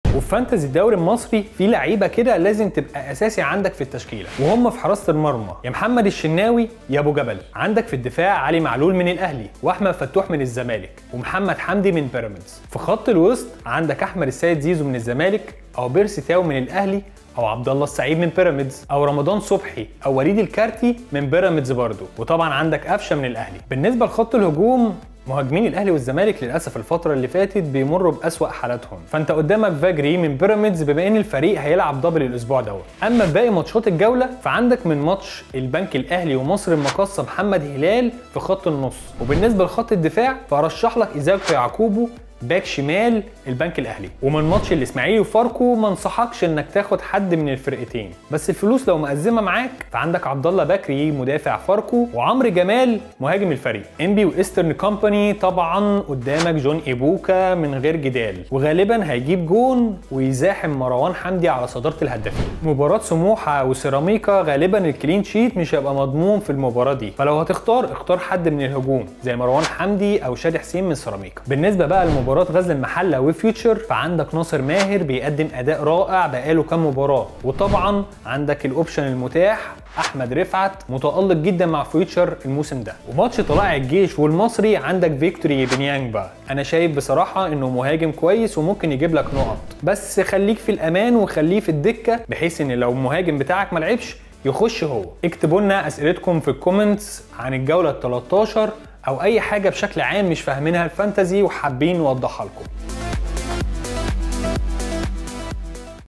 وفي فانتزي الدوري المصري في لعيبه كده لازم تبقى اساسي عندك في التشكيله وهم في حراسه المرمى يا محمد الشناوي يا ابو جبل عندك في الدفاع علي معلول من الاهلي واحمد فتوح من الزمالك ومحمد حمدي من بيراميدز في خط الوسط عندك احمد السيد زيزو من الزمالك او بيرسي تاو من الاهلي او عبد الله السعيد من بيراميدز او رمضان صبحي او وليد الكارتي من بيراميدز برضه وطبعا عندك قفشه من الاهلي بالنسبه لخط الهجوم مهاجمين الاهلي والزمالك للاسف الفتره اللي فاتت بيمروا باسوا حالاتهم فانت قدامك فاجري من بيراميدز بما ان الفريق هيلعب دبل الاسبوع دوت اما في باقي ماتشات الجوله فعندك من ماتش البنك الاهلي ومصر المقاصه محمد هلال في خط النص وبالنسبه لخط الدفاع فارشح لك ايزاكو يعقوبو باك شمال البنك الاهلي ومن ماتش الاسماعيلي وفاركو ما انصحكش انك تاخد حد من الفرقتين بس الفلوس لو مأزمه معاك فعندك عبد الله بكري مدافع فاركو وعمرو جمال مهاجم الفريق انبي وايسترن كومباني طبعا قدامك جون ايبوكا من غير جدال وغالبا هيجيب جون ويزاحم مروان حمدي على صداره الهدافين مباراه سموحه وسيراميكا غالبا الكلين شيت مش هيبقى مضمون في المباراه دي فلو هتختار اختار حد من الهجوم زي مروان حمدي او شادي حسين من سيراميكا بالنسبه بقى لمباراه مباراه غزل المحله وفيوتشر فعندك ناصر ماهر بيقدم اداء رائع بقاله كام مباراه وطبعا عندك الاوبشن المتاح احمد رفعت متالق جدا مع فيوتشر الموسم ده وماتش طلائع الجيش والمصري عندك فيكتوري بنيانجبا انا شايف بصراحه انه مهاجم كويس وممكن يجيب لك نقط بس خليك في الامان وخليه في الدكه بحيث ان لو المهاجم بتاعك ما لعبش يخش هو اكتبوا لنا اسئلتكم في الكومنتس عن الجوله ال 13 او اي حاجه بشكل عام مش فاهمينها الفانتزي وحابين نوضحها لكم